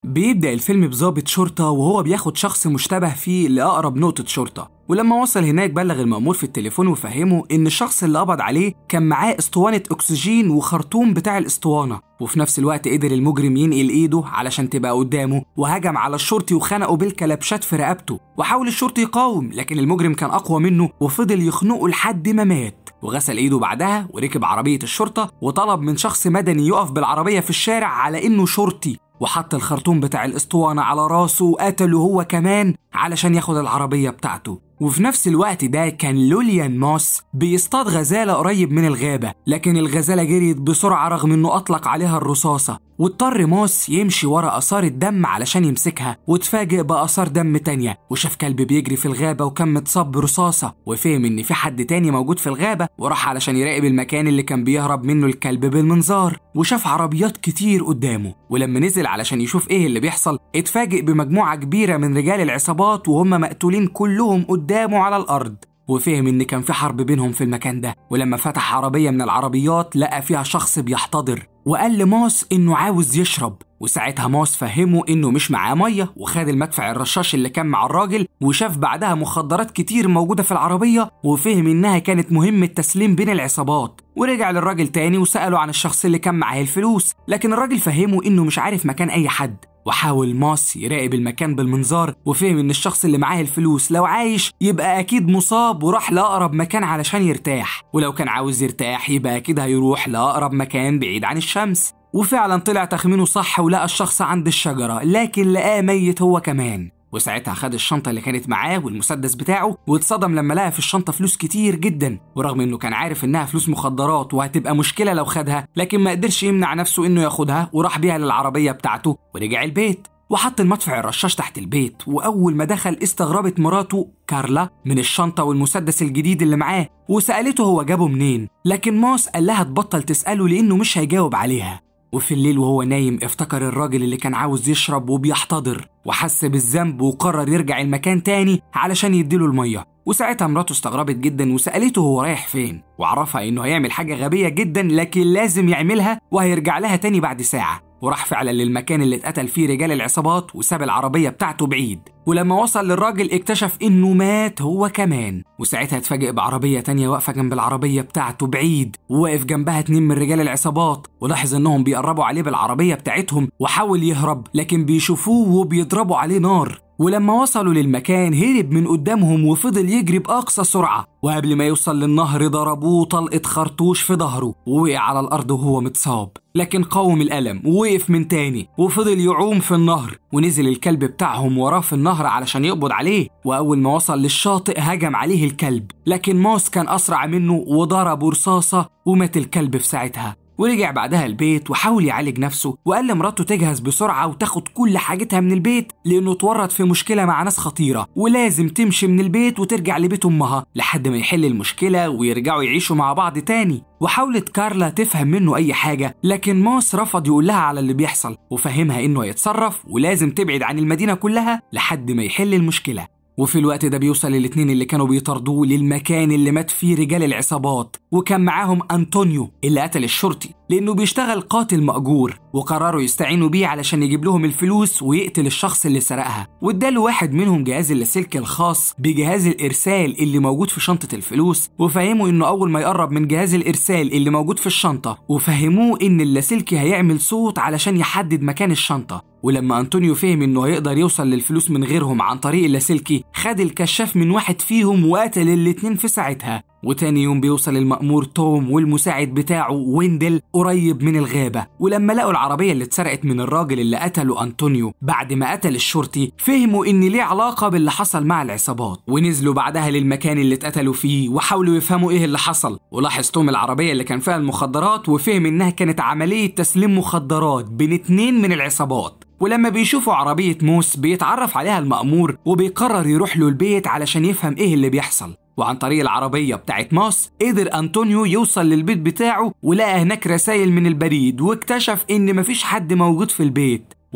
بيبدأ الفيلم بضابط شرطة وهو بياخد شخص مشتبه فيه لأقرب نقطة شرطة ولما وصل هناك بلغ المأمور في التليفون وفهمه إن الشخص اللي قبض عليه كان معاه اسطوانة أكسجين وخرطوم بتاع الاسطوانة وفي نفس الوقت قدر المجرم ينقل إيده علشان تبقى قدامه وهجم على الشرطي وخنقه بالكلبشات في رقبته وحاول الشرطي يقاوم لكن المجرم كان أقوى منه وفضل يخنقه لحد ما مات وغسل ايده بعدها وركب عربية الشرطة وطلب من شخص مدني يقف بالعربية في الشارع على انه شرطي وحط الخرطوم بتاع الاسطوانة على راسه وقتله هو كمان علشان ياخد العربية بتاعته وفي نفس الوقت ده كان لوليان موس بيصطاد غزالة قريب من الغابة لكن الغزالة جريت بسرعة رغم انه اطلق عليها الرصاصة واضطر موس يمشي ورا آثار الدم علشان يمسكها واتفاجئ بآثار دم تانية وشاف كلب بيجري في الغابة وكان متصاب برصاصة وفهم إن في حد تاني موجود في الغابة وراح علشان يراقب المكان اللي كان بيهرب منه الكلب بالمنظار وشاف عربيات كتير قدامه ولما نزل علشان يشوف إيه اللي بيحصل اتفاجئ بمجموعة كبيرة من رجال العصابات وهم مقتولين كلهم قدامه على الأرض وفهم إن كان في حرب بينهم في المكان ده ولما فتح عربية من العربيات لقى فيها شخص بيحتضر وقال لماس إنه عاوز يشرب وساعتها ماس فهمه إنه مش معاه مية وخد المدفع الرشاش اللي كان مع الراجل وشاف بعدها مخدرات كتير موجودة في العربية وفهم إنها كانت مهمة تسليم بين العصابات ورجع للراجل تاني وسأله عن الشخص اللي كان معاه الفلوس لكن الراجل فهمه إنه مش عارف مكان أي حد وحاول ماس يراقب المكان بالمنظار وفهم ان الشخص اللي معاه الفلوس لو عايش يبقى اكيد مصاب وراح لاقرب مكان علشان يرتاح ولو كان عاوز يرتاح يبقى اكيد هيروح لاقرب مكان بعيد عن الشمس وفعلا طلع تخمينه صح ولقى الشخص عند الشجرة لكن لقاه ميت هو كمان وساعتها خد الشنطة اللي كانت معاه والمسدس بتاعه واتصدم لما لقى في الشنطة فلوس كتير جدا ورغم انه كان عارف انها فلوس مخدرات وهتبقى مشكلة لو خدها لكن ما قدرش يمنع نفسه انه ياخدها وراح بيها للعربية بتاعته ورجع البيت وحط المدفع الرشاش تحت البيت وأول ما دخل استغربت مراته كارلا من الشنطة والمسدس الجديد اللي معاه وسألته هو جابه منين لكن ماس قال لها تبطل تسأله لأنه مش هيجاوب عليها وفي الليل وهو نايم افتكر الراجل اللي كان عاوز يشرب وبيحتضر وحس بالذنب وقرر يرجع المكان تاني علشان يديله المية وساعتها مراته استغربت جدا وسألته هو رايح فين وعرفها انه هيعمل حاجة غبية جدا لكن لازم يعملها وهيرجع لها تاني بعد ساعة وراح فعلا للمكان اللي اتقتل فيه رجال العصابات وساب العربية بتاعته بعيد ولما وصل للراجل اكتشف انه مات هو كمان وساعتها اتفاجئ بعربية تانية واقفة جنب العربية بتاعته بعيد وواقف جنبها اتنين من رجال العصابات ولاحظ انهم بيقربوا عليه بالعربية بتاعتهم وحاول يهرب لكن بيشوفوه وبيضربوا عليه نار ولما وصلوا للمكان هرب من قدامهم وفضل يجري بأقصى سرعة وقبل ما يوصل للنهر ضربوه طلقة خرطوش في ظهره ووقع على الأرض وهو متصاب لكن قاوم الألم ووقف من تاني وفضل يعوم في النهر ونزل الكلب بتاعهم وراه في النهر علشان يقبض عليه وأول ما وصل للشاطئ هجم عليه الكلب لكن ماس كان أسرع منه وضربه رصاصة ومات الكلب في ساعتها ورجع بعدها البيت وحاول يعالج نفسه وقال لمراته تجهز بسرعة وتاخد كل حاجتها من البيت لأنه اتورط في مشكلة مع ناس خطيرة ولازم تمشي من البيت وترجع لبيت أمها لحد ما يحل المشكلة ويرجعوا يعيشوا مع بعض تاني وحاولت كارلا تفهم منه أي حاجة لكن ماس رفض يقول لها على اللي بيحصل وفهمها إنه هيتصرف ولازم تبعد عن المدينة كلها لحد ما يحل المشكلة وفي الوقت ده بيوصل الاتنين اللي كانوا بيطاردوه للمكان اللي مات فيه رجال العصابات وكان معاهم أنطونيو اللي قتل الشرطي لأنه بيشتغل قاتل مأجور وقرروا يستعينوا بيه علشان يجيب لهم الفلوس ويقتل الشخص اللي سرقها واداله واحد منهم جهاز اللاسلكي الخاص بجهاز الإرسال اللي موجود في شنطة الفلوس وفهموا إنه أول ما يقرب من جهاز الإرسال اللي موجود في الشنطة وفهموه إن اللاسلكي هيعمل صوت علشان يحدد مكان الشنطة ولما أنطونيو فهم إنه هيقدر يوصل للفلوس من غيرهم عن طريق اللاسلكي خد الكشاف من واحد فيهم وقتل الاتنين في ساعتها وتاني يوم بيوصل المأمور توم والمساعد بتاعه ويندل قريب من الغابة ولما لقوا العربية اللي اتسرقت من الراجل اللي قتله أنطونيو بعد ما قتل الشرطي فهموا إن ليه علاقة باللي حصل مع العصابات ونزلوا بعدها للمكان اللي اتقتلوا فيه وحاولوا يفهموا إيه اللي حصل ولاحظ توم العربية اللي كان فيها المخدرات وفهم إنها كانت عملية تسليم مخدرات بين اتنين من العصابات ولما بيشوفوا عربية موس بيتعرف عليها المأمور وبيقرر يروح له البيت علشان يفهم ايه اللي بيحصل وعن طريق العربية بتاعت ماس قدر أنطونيو يوصل للبيت بتاعه ولقى هناك رسائل من البريد واكتشف إن مفيش حد موجود في البيت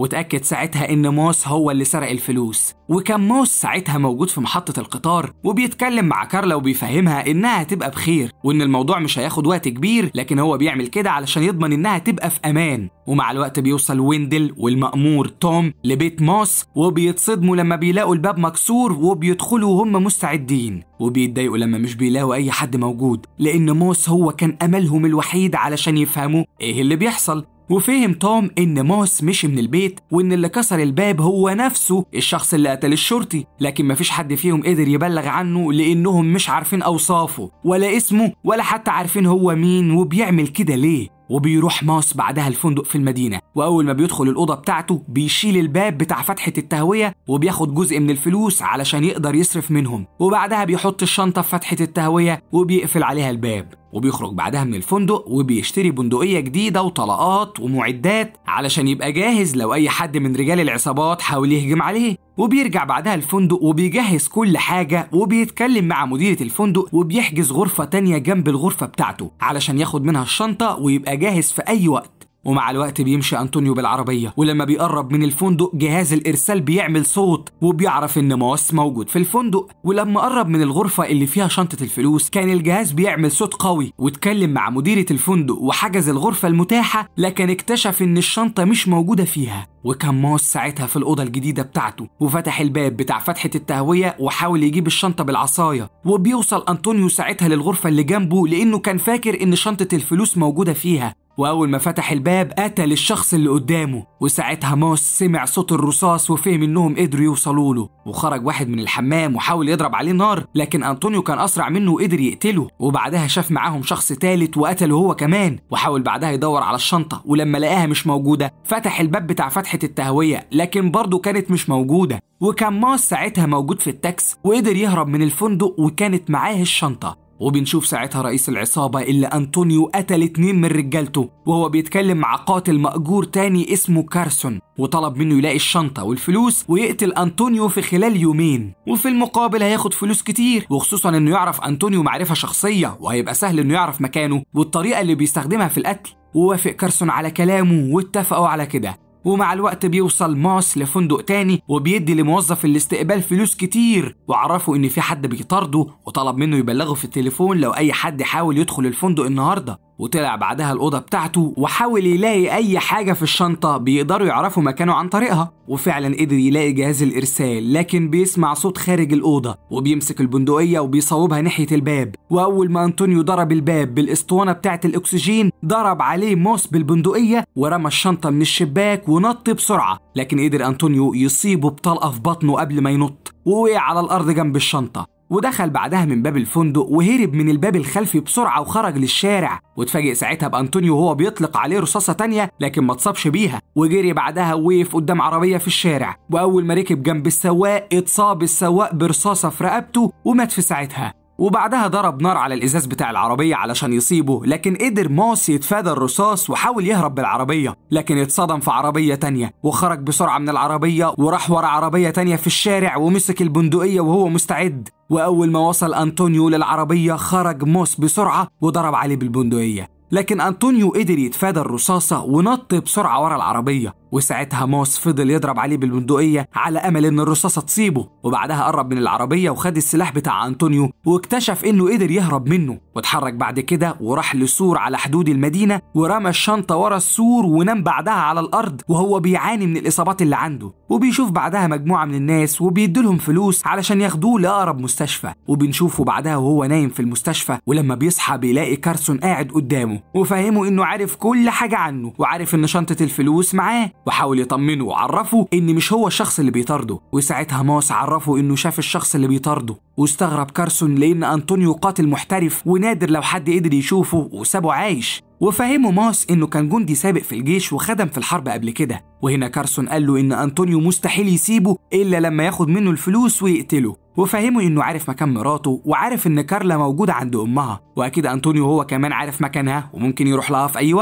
وتأكد ساعتها إن موس هو اللي سرق الفلوس وكان موس ساعتها موجود في محطة القطار وبيتكلم مع كارلا وبيفهمها إنها هتبقى بخير وإن الموضوع مش هياخد وقت كبير لكن هو بيعمل كده علشان يضمن إنها تبقى في أمان ومع الوقت بيوصل ويندل والمأمور توم لبيت موس وبيتصدموا لما بيلاقوا الباب مكسور وبيدخلوا وهم مستعدين وبيتضايقوا لما مش بيلاقوا أي حد موجود لأن موس هو كان أملهم الوحيد علشان يفهموا إيه اللي بيحصل وفهم توم إن موس مشي من البيت وإن اللي كسر الباب هو نفسه الشخص اللي قتل الشرطي لكن مفيش حد فيهم قدر يبلغ عنه لأنهم مش عارفين أوصافه ولا اسمه ولا حتى عارفين هو مين وبيعمل كده ليه وبيروح ماس بعدها الفندق في المدينة وأول ما بيدخل الأوضة بتاعته بيشيل الباب بتاع فتحة التهوية وبياخد جزء من الفلوس علشان يقدر يصرف منهم وبعدها بيحط الشنطة في فتحة التهوية وبيقفل عليها الباب وبيخرج بعدها من الفندق وبيشتري بندقية جديدة وطلقات ومعدات علشان يبقى جاهز لو أي حد من رجال العصابات حاول يهجم عليه وبيرجع بعدها الفندق وبيجهز كل حاجة وبيتكلم مع مديرة الفندق وبيحجز غرفة تانية جنب الغرفة بتاعته علشان ياخد منها الشنطة ويبقى جاهز في أي وقت ومع الوقت بيمشي أنطونيو بالعربية ولما بيقرب من الفندق جهاز الإرسال بيعمل صوت وبيعرف إن ماس موجود في الفندق ولما قرب من الغرفة اللي فيها شنطة الفلوس كان الجهاز بيعمل صوت قوي واتكلم مع مديرة الفندق وحجز الغرفة المتاحة لكن اكتشف إن الشنطة مش موجودة فيها وكان ماس ساعتها في الأوضة الجديدة بتاعته وفتح الباب بتاع فتحة التهوية وحاول يجيب الشنطة بالعصاية وبيوصل أنطونيو ساعتها للغرفة اللي جنبه لأنه كان فاكر إن شنطة الفلوس موجودة فيها وأول ما فتح الباب قتل الشخص اللي قدامه وساعتها موس سمع صوت الرصاص وفهم إنهم قدروا يوصلوا له وخرج واحد من الحمام وحاول يضرب عليه نار لكن أنطونيو كان أسرع منه وقدر يقتله وبعدها شاف معاهم شخص تالت وقتله هو كمان وحاول بعدها يدور على الشنطة ولما لقاها مش موجودة فتح الباب بتاع فتحة التهوية لكن برضه كانت مش موجودة وكان ماس ساعتها موجود في التاكس وقدر يهرب من الفندق وكانت معاه الشنطة وبنشوف ساعتها رئيس العصابة اللي أنطونيو قتل اتنين من رجالته وهو بيتكلم مع قاتل مأجور تاني اسمه كارسون وطلب منه يلاقي الشنطة والفلوس ويقتل أنطونيو في خلال يومين وفي المقابل هياخد فلوس كتير وخصوصا إنه يعرف أنطونيو معرفة شخصية وهيبقى سهل إنه يعرف مكانه والطريقة اللي بيستخدمها في القتل ووافق كارسون على كلامه واتفقوا على كده ومع الوقت بيوصل ماس لفندق تاني وبيدي لموظف الاستقبال فلوس كتير وعرفه ان في حد بيطارده وطلب منه يبلغه في التليفون لو اي حد حاول يدخل الفندق النهارده وطلع بعدها الأوضة بتاعته وحاول يلاقي أي حاجة في الشنطة بيقدروا يعرفوا مكانه عن طريقها وفعلا قدر يلاقي جهاز الإرسال لكن بيسمع صوت خارج الأوضة وبيمسك البندقية وبيصوبها ناحية الباب وأول ما أنطونيو ضرب الباب بالإسطوانة بتاعة الأكسجين ضرب عليه موس بالبندقية ورمى الشنطة من الشباك ونط بسرعة لكن قدر أنطونيو يصيبه بطلقة في بطنه قبل ما ينط ووقع على الأرض جنب الشنطة ودخل بعدها من باب الفندق وهرب من الباب الخلفي بسرعة وخرج للشارع واتفاجئ ساعتها بأنطونيو وهو بيطلق عليه رصاصة تانية لكن ما اتصابش بيها وجري بعدها وقف قدام عربية في الشارع وأول ما ركب جنب السواق اتصاب السواق برصاصة في رقبته ومات في ساعتها وبعدها ضرب نار على الازاز بتاع العربيه علشان يصيبه لكن قدر موس يتفادى الرصاص وحاول يهرب بالعربيه لكن اتصدم في عربيه تانية وخرج بسرعه من العربيه وراح ورا عربيه تانية في الشارع ومسك البندقيه وهو مستعد واول ما وصل انطونيو للعربيه خرج موس بسرعه وضرب عليه بالبندقيه لكن أنطونيو قدر يتفادى الرصاصة ونط بسرعة ورا العربية وساعتها موس فضل يضرب عليه بالبندقية على أمل إن الرصاصة تصيبه وبعدها قرب من العربية وخد السلاح بتاع أنطونيو واكتشف إنه قدر يهرب منه واتحرك بعد كده وراح لسور على حدود المدينة ورمى الشنطة ورا السور ونام بعدها على الأرض وهو بيعاني من الإصابات اللي عنده وبيشوف بعدها مجموعة من الناس وبيديلهم فلوس علشان ياخدوه لأقرب مستشفى وبنشوفه بعدها وهو نايم في المستشفى ولما بيصحى بيلاقي كارسون قاعد قدامه وفهمه إنه عارف كل حاجة عنه وعارف إن شنطة الفلوس معاه وحاول يطمنه وعرفه ان مش هو الشخص اللي بيطارده وساعتها ماس عرفه انه شاف الشخص اللي بيطارده واستغرب كارسون لان انطونيو قاتل محترف ونادر لو حد قدر يشوفه وسابه عايش وفهمه ماس انه كان جندي سابق في الجيش وخدم في الحرب قبل كده وهنا كارسون قال له ان انطونيو مستحيل يسيبه الا لما ياخد منه الفلوس ويقتله وفهمه انه عارف مكان مراته وعارف ان كارلا موجوده عند امها واكيد انطونيو هو كمان عارف مكانها وممكن يروح لها في اي وقت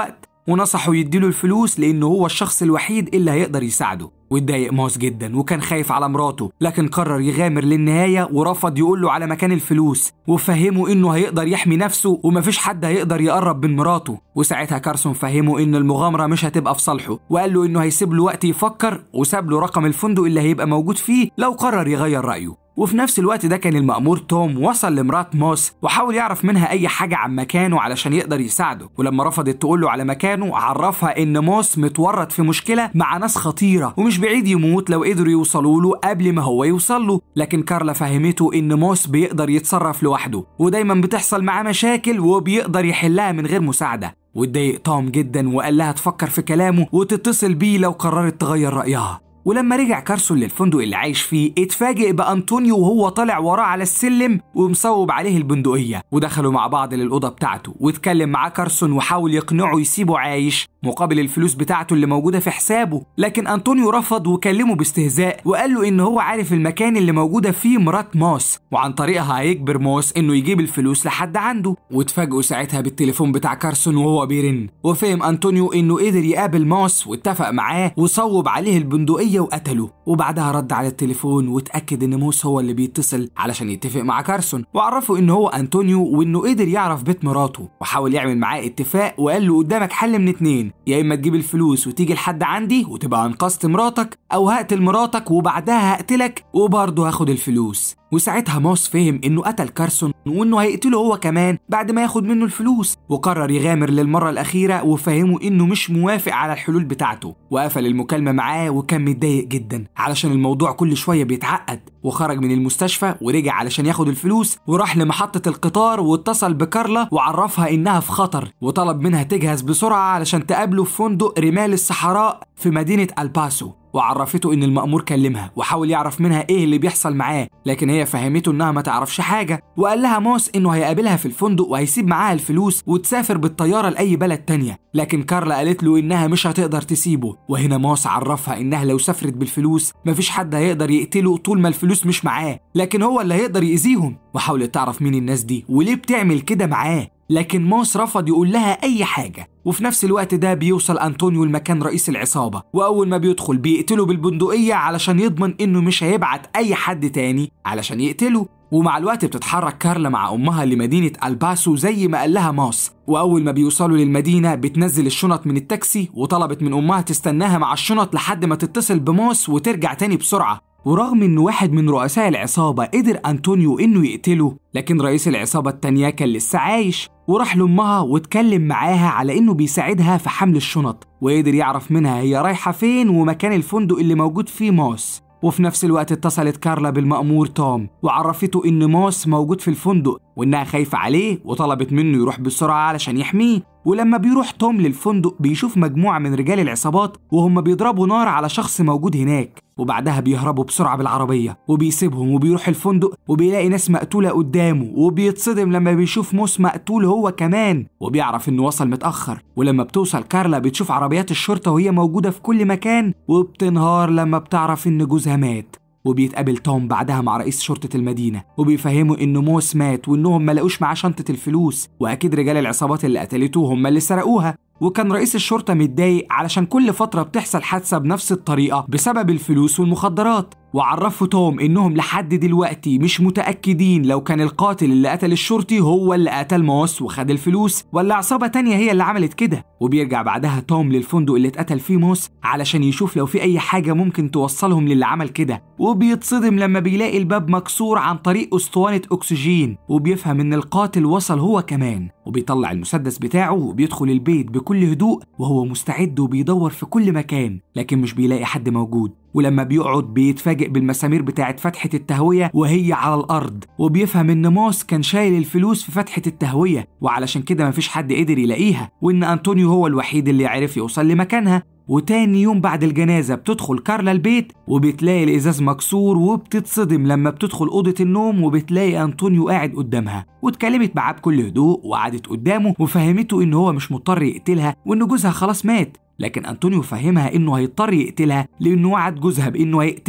ونصحه يديله الفلوس لأنه هو الشخص الوحيد اللي هيقدر يساعده واتضايق ماس جدا وكان خايف على مراته لكن قرر يغامر للنهاية ورفض يقول له على مكان الفلوس وفهمه انه هيقدر يحمي نفسه ومفيش حد هيقدر يقرب من مراته وساعتها كارسون فهمه ان المغامرة مش هتبقى في صالحه وقال له انه هيسيب له وقت يفكر وساب له رقم الفندق اللي هيبقى موجود فيه لو قرر يغير رأيه وفي نفس الوقت ده كان المأمور توم وصل لمرات موس وحاول يعرف منها أي حاجة عن مكانه علشان يقدر يساعده ولما رفضت تقول له على مكانه عرفها إن موس متورط في مشكلة مع ناس خطيرة ومش بعيد يموت لو قدروا يوصلوا له قبل ما هو يوصل له لكن كارلا فهمته إن موس بيقدر يتصرف لوحده ودايما بتحصل معاه مشاكل وبيقدر يحلها من غير مساعدة واتضايق توم جدا وقال لها تفكر في كلامه وتتصل بيه لو قررت تغير رأيها ولما رجع كارسون للفندق اللي عايش فيه اتفاجئ بأنطونيو وهو طالع وراه على السلم ومصوب عليه البندقية ودخلوا مع بعض للأوضة بتاعته واتكلم معاه كارسون وحاول يقنعه يسيبه عايش مقابل الفلوس بتاعته اللي موجودة في حسابه لكن أنطونيو رفض وكلمه باستهزاء وقال له إن هو عارف المكان اللي موجودة فيه مرات موس وعن طريقها هيجبر موس إنه يجيب الفلوس لحد عنده واتفاجئوا ساعتها بالتليفون بتاع كارسون وهو بيرن وفهم أنطونيو إنه قدر يقابل موس واتفق معاه وصوب عليه البندقية وقتله وبعدها رد على التليفون واتأكد إن موس هو اللي بيتصل علشان يتفق مع كارسون وعرفه إن هو أنطونيو وإنه قدر يعرف بيت مراته وحاول يعمل معاه اتفاق وقال له قدامك حل من اتنين يا اما تجيب الفلوس وتيجي لحد عندي وتبقى انقذت مراتك او هقتل مراتك وبعدها هقتلك وبرضه هاخد الفلوس وساعتها موس فهم انه قتل كارسون وانه هيقتله هو كمان بعد ما ياخد منه الفلوس وقرر يغامر للمرة الأخيرة وفهمه انه مش موافق على الحلول بتاعته وقفل المكالمة معاه وكان متضايق جدا علشان الموضوع كل شوية بيتعقد وخرج من المستشفى ورجع علشان ياخد الفلوس وراح لمحطة القطار واتصل بكارلا وعرفها انها في خطر وطلب منها تجهز بسرعة علشان تقابله في فندق رمال الصحراء في مدينة الباسو وعرفته ان المأمور كلمها وحاول يعرف منها ايه اللي بيحصل معاه لكن هي فهمته انها ما تعرفش حاجه وقال لها موس انه هيقابلها في الفندق وهيسيب معاها الفلوس وتسافر بالطياره لاي بلد تانية لكن كارلا قالت له انها مش هتقدر تسيبه وهنا موس عرفها انها لو سافرت بالفلوس مفيش حد هيقدر يقتله طول ما الفلوس مش معاه لكن هو اللي هيقدر يأذيهم وحاولت تعرف مين الناس دي وليه بتعمل كده معاه لكن موس رفض يقول لها أي حاجة وفي نفس الوقت ده بيوصل أنطونيو لمكان رئيس العصابة وأول ما بيدخل بيقتله بالبندقية علشان يضمن إنه مش هيبعت أي حد تاني علشان يقتله ومع الوقت بتتحرك كارلا مع أمها لمدينة الباسو زي ما قال لها ماس وأول ما بيوصلوا للمدينة بتنزل الشنط من التاكسي وطلبت من أمها تستناها مع الشنط لحد ما تتصل بماس وترجع تاني بسرعة ورغم ان واحد من رؤساء العصابة قدر أنطونيو إنه يقتله لكن رئيس العصابة التانية كان لسه عايش وراح لأمها واتكلم معاها على إنه بيساعدها في حمل الشنط وقدر يعرف منها هي رايحة فين ومكان الفندق اللي موجود فيه موس وفي نفس الوقت اتصلت كارلا بالمأمور توم وعرفته إن موس موجود في الفندق وإنها خايفة عليه وطلبت منه يروح بسرعة علشان يحميه ولما بيروح توم للفندق بيشوف مجموعة من رجال العصابات وهم بيضربوا نار على شخص موجود هناك وبعدها بيهربوا بسرعة بالعربية وبيسيبهم وبيروح الفندق وبيلاقي ناس مقتولة قدامه وبيتصدم لما بيشوف موس مقتول هو كمان وبيعرف انه وصل متأخر ولما بتوصل كارلا بتشوف عربيات الشرطة وهي موجودة في كل مكان وبتنهار لما بتعرف ان جوزها مات وبيتقابل توم بعدها مع رئيس شرطة المدينة وبيفهموا إن موس مات وإنهم ما لقوش معاه شنطة الفلوس وأكيد رجال العصابات اللي قتلته هم اللي سرقوها وكان رئيس الشرطة متضايق علشان كل فترة بتحصل حادثة بنفس الطريقة بسبب الفلوس والمخدرات وعرفوا توم انهم لحد دلوقتي مش متأكدين لو كان القاتل اللي قتل الشرطي هو اللي قتل موس وخد الفلوس ولا عصابة تانية هي اللي عملت كده وبيرجع بعدها توم للفندق اللي اتقتل فيه موس علشان يشوف لو في اي حاجة ممكن توصلهم للي عمل كده وبيتصدم لما بيلاقي الباب مكسور عن طريق اسطوانة اكسجين وبيفهم ان القاتل وصل هو كمان وبيطلع المسدس بتاعه وبيدخل البيت بكل هدوء وهو مستعد وبيدور في كل مكان لكن مش بيلاقي حد موجود ولما بيقعد بيتفاجئ بالمسامير بتاعة فتحة التهوية وهي على الأرض وبيفهم إن موس كان شايل الفلوس في فتحة التهوية وعلشان كده مفيش حد قدر يلاقيها وإن أنطونيو هو الوحيد اللي عرف يوصل لمكانها وتاني يوم بعد الجنازة بتدخل كارلا البيت وبتلاقي الإزاز مكسور وبتتصدم لما بتدخل أوضة النوم وبتلاقي أنطونيو قاعد قدامها واتكلمت معاه بكل هدوء وقعدت قدامه وفهمته إن هو مش مضطر يقتلها وإن جوزها خلاص مات لكن أنطونيو فهمها إنه هيضطر يقتلها لأنه وعد جوزها بإنه هيقتلها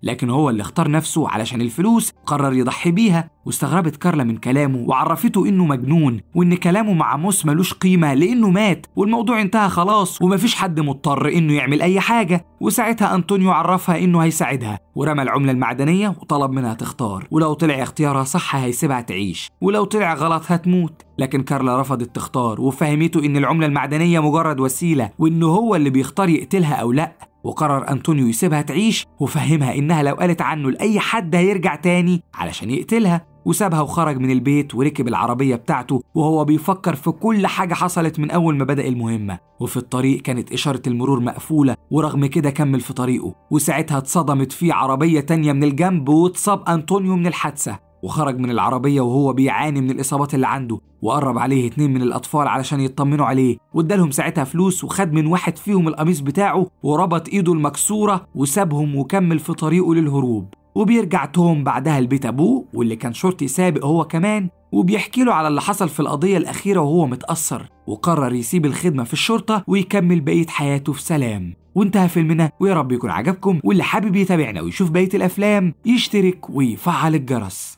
لكن هو اللي اختار نفسه علشان الفلوس قرر يضحي بيها واستغربت كارلا من كلامه وعرفته انه مجنون وان كلامه مع موس ملوش قيمه لانه مات والموضوع انتهى خلاص ومفيش حد مضطر انه يعمل اي حاجه وساعتها انطونيو عرفها انه هيساعدها ورمى العمله المعدنيه وطلب منها تختار ولو طلع اختيارها صح هيسيبها تعيش ولو طلع غلط هتموت لكن كارلا رفضت تختار وفهمته ان العمله المعدنيه مجرد وسيله وانه هو اللي بيختار يقتلها او لا وقرر أنطونيو يسيبها تعيش وفهمها إنها لو قالت عنه لأي حد هيرجع تاني علشان يقتلها وسابها وخرج من البيت وركب العربية بتاعته وهو بيفكر في كل حاجة حصلت من أول ما بدأ المهمة وفي الطريق كانت إشارة المرور مقفولة ورغم كده كمل في طريقه وساعتها اتصدمت فيه عربية تانية من الجنب واتصاب أنطونيو من الحادثة وخرج من العربية وهو بيعاني من الإصابات اللي عنده وقرب عليه اتنين من الأطفال علشان يطمنوا عليه وادالهم ساعتها فلوس وخد من واحد فيهم القميص بتاعه وربط إيده المكسورة وسابهم وكمل في طريقه للهروب وبيرجع توم بعدها لبيت أبوه واللي كان شرطي سابق هو كمان وبيحكي له على اللي حصل في القضية الأخيرة وهو متأثر وقرر يسيب الخدمة في الشرطة ويكمل بقية حياته في سلام وانتهى فيلمنا ويا رب يكون عجبكم واللي حابب يتابعنا ويشوف بقية الأفلام يشترك ويفعل الجرس